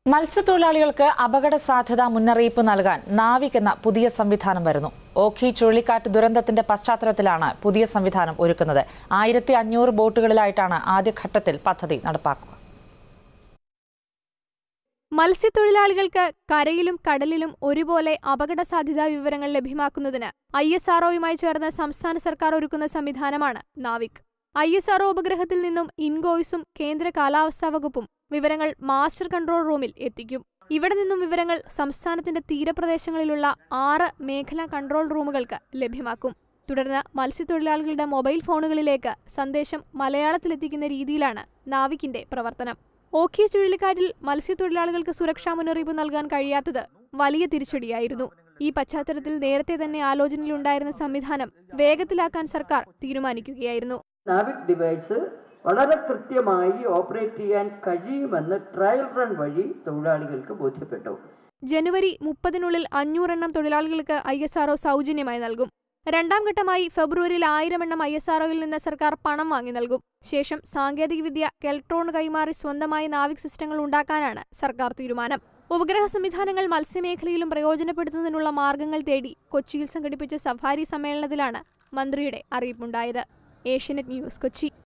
മത്സ്യത്തൊഴിലാളികൾക്ക് അപകട സാധ്യത മുന്നറിയിപ്പ് നൽകാൻ നാവിക് എന്ന പുതിയ സംവിധാനം വരുന്നു ഓഖി ചുഴലിക്കാറ്റ് ദുരന്തത്തിന്റെ പശ്ചാത്തലത്തിലാണ് പുതിയ സംവിധാനം ഒരുക്കുന്നത് ആയിരത്തി അഞ്ഞൂറ് ബോട്ടുകളിലായിട്ടാണ് ആദ്യഘട്ടത്തിൽ പദ്ധതി നടപ്പാക്കുക മത്സ്യത്തൊഴിലാളികൾക്ക് കരയിലും കടലിലും ഒരുപോലെ അപകട സാധ്യതാ വിവരങ്ങൾ ലഭ്യമാക്കുന്നതിന് ഐ എസ് ആർഒയുമായി ചേർന്ന് സംസ്ഥാന സർക്കാർ ഒരുക്കുന്ന സംവിധാനമാണ് നാവിക് ഐ എസ് ആർഒ ഉപഗ്രഹത്തിൽ നിന്നും ഇൻഗോയ്സും കേന്ദ്ര കാലാവസ്ഥാ വകുപ്പും വിവരങ്ങൾ മാസ്റ്റർ കൺട്രോൾ റൂമിൽ എത്തിക്കും ഇവിടെ നിന്നും വിവരങ്ങൾ സംസ്ഥാനത്തിന്റെ തീരപ്രദേശങ്ങളിലുള്ള ആറ് മേഖലാ കൺട്രോൾ റൂമുകൾക്ക് ലഭ്യമാക്കും തുടർന്ന് മത്സ്യത്തൊഴിലാളികളുടെ മൊബൈൽ ഫോണുകളിലേക്ക് സന്ദേശം മലയാളത്തിലെത്തിക്കുന്ന രീതിയിലാണ് നാവിക്കിന്റെ പ്രവർത്തനം ഓഖി ചുഴലിക്കാറ്റിൽ മത്സ്യത്തൊഴിലാളികൾക്ക് സുരക്ഷാ മുന്നറിയിപ്പ് നൽകാൻ കഴിയാത്തത് വലിയ തിരിച്ചടിയായിരുന്നു ഈ പശ്ചാത്തലത്തിൽ നേരത്തെ തന്നെ ആലോചനയിലുണ്ടായിരുന്ന സംവിധാനം വേഗത്തിലാക്കാൻ സർക്കാർ തീരുമാനിക്കുകയായിരുന്നു നാവിക് ഡിവൈസ് വളരെ കൃത്യമായി ഓപ്പറേറ്റ് ചെയ്യാൻ കഴിയുമെന്ന് ട്രയൽ റൺ വഴി തൊഴിലാളികൾക്ക് ബോധ്യപ്പെട്ടു ജനുവരി മുപ്പതിനുള്ളിൽ അഞ്ഞൂറെണ്ണം തൊഴിലാളികൾക്ക് ഐ എസ് ആർഒ സൗജന്യമായി നൽകും രണ്ടാം ഘട്ടമായി ഫെബ്രുവരിയിൽ ആയിരം എണ്ണം ഐ എസ് ആർഒയിൽ നിന്ന് സർക്കാർ പണം വാങ്ങി നൽകും ശേഷം സാങ്കേതികവിദ്യ കെൽട്രോൺ കൈമാറി സ്വന്തമായി നാവിക് സിസ്റ്റങ്ങൾ ഉണ്ടാക്കാനാണ് സർക്കാർ തീരുമാനം ഉപഗ്രഹ സംവിധാനങ്ങൾ മത്സ്യമേഖലയിലും പ്രയോജനപ്പെടുത്തുന്നതിനുള്ള മാർഗങ്ങൾ തേടി കൊച്ചിയിൽ സംഘടിപ്പിച്ച സഫാരി സമ്മേളനത്തിലാണ് മന്ത്രിയുടെ അറിയിപ്പുണ്ടായത് ഏഷ്യനെറ്റ് ന്യൂസ് കൊച്ചി